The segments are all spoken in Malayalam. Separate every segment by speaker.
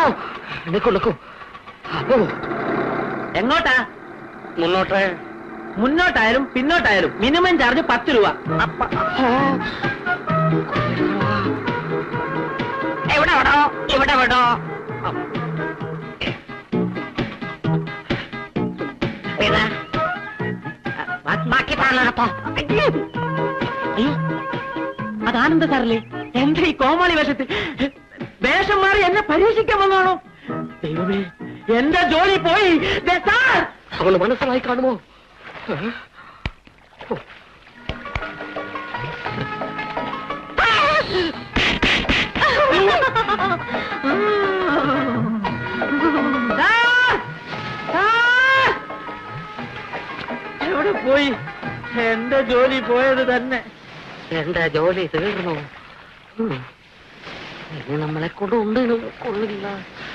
Speaker 1: നിൽക്കൂ നിൽക്കൂ ഓ
Speaker 2: എങ്ങോട്ടാ
Speaker 1: മുന്നോട്ടേ
Speaker 2: മുന്നോട്ടായാലും പിന്നോട്ടായാലും മിനിമം ചാർജ് പത്ത് രൂപ
Speaker 1: അപ്പ എവിടെ വിടോ ഇവിടെ വിടോ പിന്നെ ബാക്കി പറഞ്ഞോ
Speaker 2: അയ്യോ അതാനന്ദ സാറല്ലേ എന്റെ ഈ കോമാളി വേഷത്തിൽ വേഷം മാറി എന്നെ പരീക്ഷിക്കാൻ വന്നാണോ ദൈവമേ എന്റെ ജോലി പോയി ദേ സാർ
Speaker 1: അവന് മനസ്സിലായി കാണുമോ
Speaker 2: സാർ! സാർ! എവിടെ പോയി എന്റെ ജോലി പോയത് തന്നെ
Speaker 1: എന്റെ ജോലി തീർന്നു ഉം. ഇനി നമ്മളെ കൊണ്ട് ഒന്നിനും കൊള്ളില്ല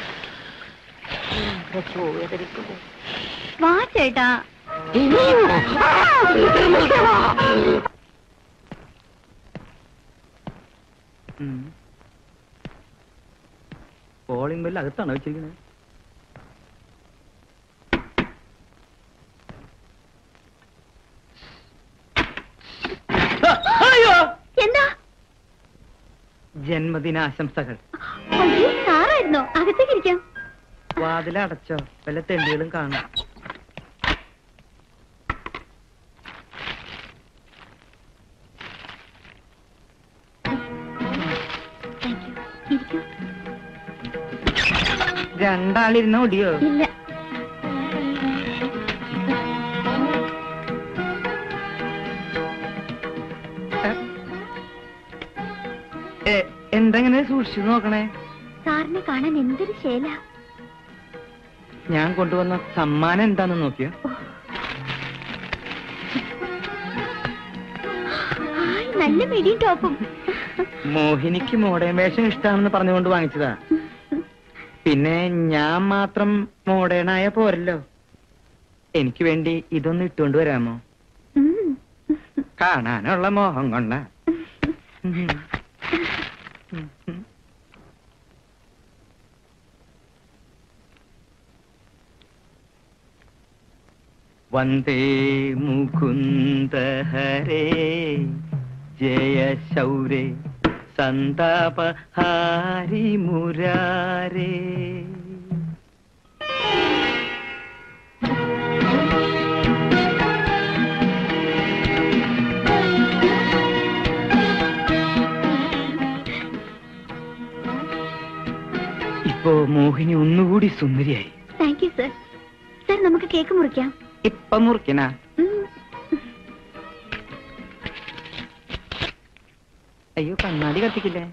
Speaker 1: രക്ഷോ, വേദനിക്കുന്നു.
Speaker 3: വാ ചേട്ടാ
Speaker 1: ഇനിയോ? ആ! നിർമ്മൽ ദേവാ!
Speaker 2: കോളിംഗ് ബെല്ല് അകത്താണോ വെച്ചിരിക്കുന്നത് അയ്യോ
Speaker 3: എന്താ
Speaker 2: ജന്മദിനാശംസകൾ
Speaker 3: അയ്യോ സാറായിരുന്നോ അകത്തേക്ക് ഇരിക്കാം
Speaker 2: വാതിലടച്ചോ വല്ല തെണ്ടികളും കാണും
Speaker 3: താങ്ക് യു ഇരിക്കൂ
Speaker 2: രണ്ടാളിരുന്ന ഒടിയോ
Speaker 3: ഇല്ല
Speaker 2: എന്തെങ്ങനെ സൂക്ഷിച്ചു നോക്കണേ
Speaker 3: സാറിനെ കാണാൻ എന്തൊരു ശേല
Speaker 2: ഞാൻ കൊണ്ടുവന്ന സമ്മാനം എന്താന്ന് നോക്കിയോ
Speaker 3: ഹായ് നല്ല മിടിയും ടോപ്പും
Speaker 2: മോഹിനിക്ക് മോഡേൺ വേഷം ഇഷ്ടാണെന്ന് പറഞ്ഞുകൊണ്ട് വാങ്ങിച്ചതാ പിന്നെ ഞാൻ മാത്രം മോഡേണായ പോരല്ലോ എനിക്ക് വേണ്ടി ഇതൊന്ന് ഇട്ടുകൊണ്ട് വരാമോ
Speaker 3: ഉം.
Speaker 2: കാണാനുള്ള മോഹം കൊണ്ട വന്ദേ മുകുന്ദ ഹരേ ജയ ശൗരേ സന്താപ ഹാരി മുരാരേ ഇപ്പോ മോഹിനി ഒന്നുകൂടി സുന്ദരിയായി
Speaker 3: താങ്ക് യു സർ സർ നമുക്ക് കേക്ക് മുറിക്കാം
Speaker 2: ഇപ്പൊ മുറിക്കണ
Speaker 3: ഉം.
Speaker 2: അയ്യോ കണ്ണാടി കത്തിക്കില്ലേ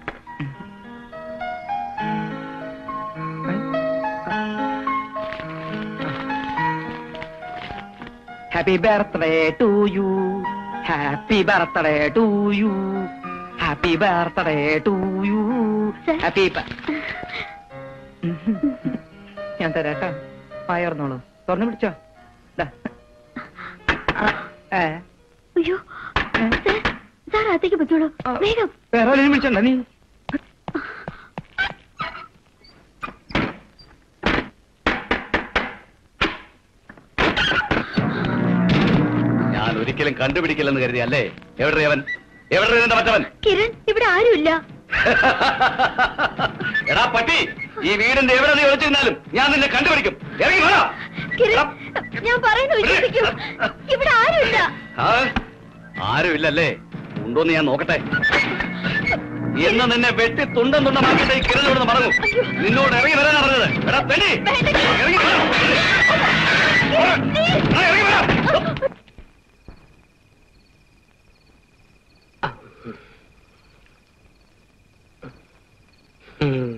Speaker 2: happy birthday to you happy birthday to you happy birthday to you
Speaker 3: Sir.
Speaker 2: Happy ഞാൻ തരാട്ടോ വായർന്നോളൂ തുറന്നു പിടിച്ചോ ദാ. ഏ
Speaker 3: അയ്യോ സർ സാർ അകത്തേക്ക് പറ്റുള്ളൂ വേഗം
Speaker 2: വേറെ ആരെയും വിളിച്ചണ്ട നീ
Speaker 4: ഞാൻ ഒരിക്കലും കണ്ടുപിടിക്കില്ലെന്ന് കരുതി അല്ലേ എവിടെ അവൻ എവിടെ നിന്റെ മറ്റവൻ
Speaker 3: കിരൺ ഇവിടെ ആരുമില്ല
Speaker 4: എടാ പട്ടി ഈ വീടിന്റെ എവിടെ നീ ഒളിച്ചിരുന്നാലും ഞാൻ നിന്നെ കണ്ടുപിടിക്കും ഇറങ്ങി വാ.
Speaker 3: കിരൺ ഞാൻ പറയുന്നു വിശ്വസിക്കൂ ഇവിടെ ആരുമില്ല
Speaker 4: ആ? ആരുമില്ലല്ലേ ഉണ്ടോന്ന് ഞാൻ നോക്കട്ടെ എന്ന് നിന്നെ വെട്ടി തുണ്ടം തുണ്ടമാക്കിയിട്ട് ഈ കിരണിനോട് മറങ്ങും നിന്നോട് ഇറങ്ങി വരാൻ പറഞ്ഞത് എടാ പെണ്ണി ഇറങ്ങി വാ. ആ, ഇറങ്ങി വാ.
Speaker 1: ഉം.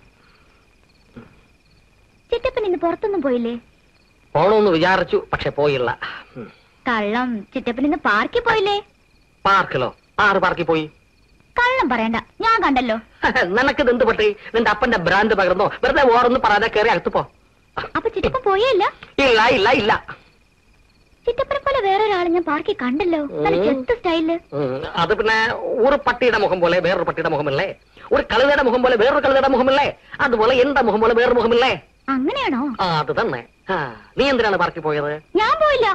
Speaker 3: ചിറ്റപ്പൻ ഇന്ന് പുറത്തൊന്നും പോയില്ലേ
Speaker 1: പോണമെന്ന് വിചാരിച്ചു പക്ഷെ പോയില്ല ഉം.
Speaker 3: കള്ളം ചിറ്റപ്പൻ ഇന്ന് പാർക്കിൽ പോയില്ലേ
Speaker 1: പാർക്കിലോ ആറ് പാർക്കിൽ പോയി
Speaker 3: കള്ളം പറയണ്ട ഞാൻ കണ്ടല്ലോ
Speaker 1: നിനക്കിത് എന്ത് പറ്റി നിന്റെ അപ്പന്റെ ബ്രാൻഡ് പകർന്നോ വെറുതെ ഓറൊന്നും പറയാതെ കയറി അകത്ത് പോ
Speaker 3: അപ്പൊ ചിറ്റപ്പൻ പോയേ ഇല്ല
Speaker 1: ഇല്ല ഇല്ല ഇല്ല
Speaker 3: ചിറ്റപ്പനെ പോലെ വേറെ ഒരാളെ ഞാൻ പാർക്കിൽ കണ്ടല്ലോ നല്ല
Speaker 1: ഉം.
Speaker 3: ചെത്ത് സ്റ്റൈലില്
Speaker 1: ഉം, അത് പിന്നെ ഒരു പട്ടിയുടെ മുഖം പോലെ വേറൊരു പട്ടിയുടെ മുഖമില്ലേ ഒരു കഴുതയുടെ മുഖം പോലെ വേറൊരു കഴുതയുടെ മുഖമില്ലേ അതുപോലെ എന്റെ മുഖം പോലെ വേറൊരു മുഖമില്ലേ
Speaker 3: അങ്ങനെയാണോ
Speaker 1: ആ അത് തന്നെ ആ, നീ എന്തിനാണ് പാർക്കിൽ പോയത്
Speaker 3: ഞാൻ പോയില്ല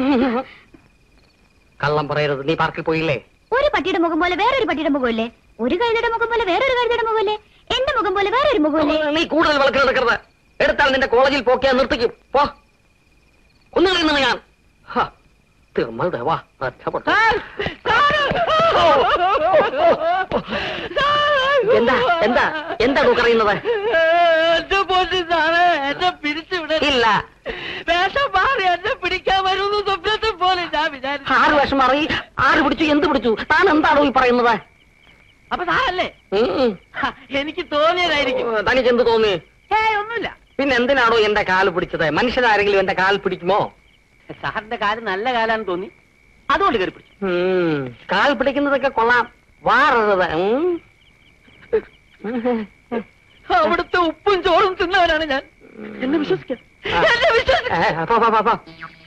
Speaker 1: കള്ളം പറയരുത് നീ പാർക്കിൽ പോയില്ലേ
Speaker 3: ഒരു പട്ടിയുടെ മുഖം പോലെ വേറൊരു പട്ടിയുടെ മുഖമില്ലേ ഒരു കഴുതയുടെ മുഖം പോലെ വേറൊരു കഴുതയുടെ മുഖമില്ലേ എന്റെ മുഖം പോലെ വേറൊരു മുഖമില്ലേ
Speaker 1: നീ കൂടുതൽ വിളക്ക് നടക്കരുത് എടുത്താൽ നിന്റെ കോളേജിൽ പോക്കിയാ നിർത്തിക്കും പോ ഒന്നുകളിൽ നിന്ന് ഞാൻ ഹ, തിരുമൽ ദേവാ രക്ഷപ്പെട്ടു. എന്താ എന്താ എന്താ പറയുന്നത്
Speaker 2: എന്റെ പൊന്നു സാറേ എന്നെ പിടിച്ചുവിട
Speaker 1: ഇല്ല
Speaker 2: വേഷം മാറി എന്നെ പിടിക്കാൻ വരുന്നു സ്വപ്നത്തിൽ പോലെ ഞാൻ വിചാരിച്ചു
Speaker 1: ആറ് വർഷം മാറി ആറ് പിടിച്ചു എന്ത് പിടിച്ചു താൻ എന്താണോ ഈ പറയുന്നത്
Speaker 2: അപ്പൊ സാറല്ലേ
Speaker 1: ഉം, ഉം.
Speaker 2: ഹ, എനിക്ക് തോന്നിയതായിരിക്കും
Speaker 1: തനിക്ക് എന്ത് തോന്നി
Speaker 2: ഏയ് ഒന്നുമില്ല
Speaker 1: പിന്നെ എന്തിനാണോ എന്റെ കാല് പിടിച്ചത് മനുഷ്യരാരെങ്കിലും എന്റെ കാൽ പിടിക്കുമോ
Speaker 2: സാറിന്റെ കാല് നല്ല കാലാന്ന് തോന്നി അതുകൊണ്ട് കയറി പിടിച്ചു
Speaker 1: ഉം, കാൽ പിടിക്കുന്നതൊക്കെ കൊള്ളാം വാറരുത് ഉം.
Speaker 2: അവിടുത്തെ ഉപ്പും ചോറും തിന്നവനാണ് ഞാൻ എന്നെ വിശ്വസിക്കാം
Speaker 1: ആ.
Speaker 2: എന്നെ വിശ്വസിക്കാം
Speaker 1: ഏ, പോ, പോ, പോ, പോ.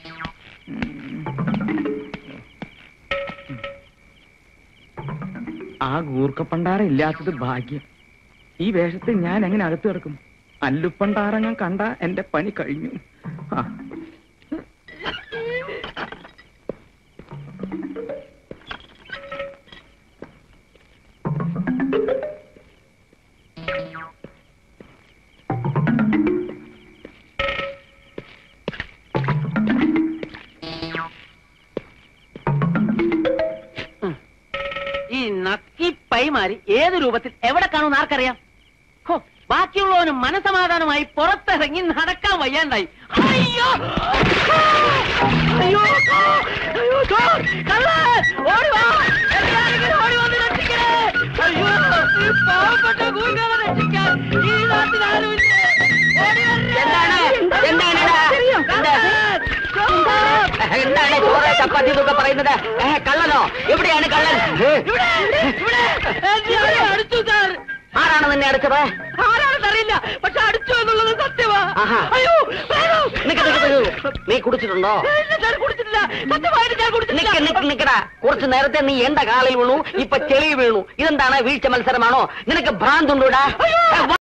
Speaker 5: ആ ഗൂർക്കപ്പണ്ടാറ ഇല്ലാത്തത് ഭാഗ്യം ഈ വേഷത്തിൽ ഞാൻ എങ്ങനെ അകത്ത് കിടക്കും അല്ലുപ്പണ്ടാറ ഞാൻ കണ്ട എന്റെ പണി കഴിഞ്ഞു ആ.
Speaker 2: ഈ നക്കി പൈമാരി ഏത് രൂപത്തിൽ എവിടെ കാണുമെന്ന് ആർക്കറിയാം ഹോ, ബാക്കിയുള്ളവന് മനസമാധാനമായി പുറത്തിറങ്ങി നടക്കാൻ വയ്യാണ്ടായി അയ്യോ അയ്യോ അയ്യോ കള്ളൻ! ഓടി വാ! എന്നെ ആരെങ്കിലും ഓടി വന്ന് രക്ഷിക്കണേ! അയ്യോ ഈ പാവപ്പെട്ട ഗൂഢാനെ രക്ഷിക്കാൻ ഈ നാട്ടിൽ ആരുമില്ലേ? ഓടി വരണേ!
Speaker 1: എന്താണ്? എന്താണിത്? എന്താ?
Speaker 2: കള്ളൻ!
Speaker 1: എന്താണ് ചോറ് ചപ്പാത്തി എന്നൊക്കെ പറയുന്നത് ഏ, കള്ളനോ എവിടെയാണ് കള്ളൻ ഏ,
Speaker 2: ഇവിടെ ഇവിടെ എന്നെ ആരോ അടിച്ചു സാർ
Speaker 1: ആരാണ് നിന്നെ അടിച്ചത്
Speaker 2: ആരാണെന്ന് അറിയില്ല പക്ഷെ അടിച്ചു എന്നുള്ളത് സത്യമാ
Speaker 1: ആഹാ.
Speaker 2: അയ്യോ വേണോ?
Speaker 1: നിക്ക് നിക്ക് നിക്ക്. നീ കുടിച്ചിട്ടുണ്ടോ
Speaker 2: ഇല്ല, ഞാൻ കുടിച്ചിട്ടില്ല സത്യമായിട്ട് ഞാൻ കുടിച്ചിട്ടില്ല
Speaker 1: നിക്ക് നിക്ക് നിക്കടാ കുറച്ച് നേരത്തെ നീ എന്റെ കാലിൽ വീണു ഇപ്പൊ ചെളി വീണു ഇതെന്താണ് വീഴ്ച മത്സരമാണോ നിനക്ക് ഭ്രാന്തുണ്ടോടാ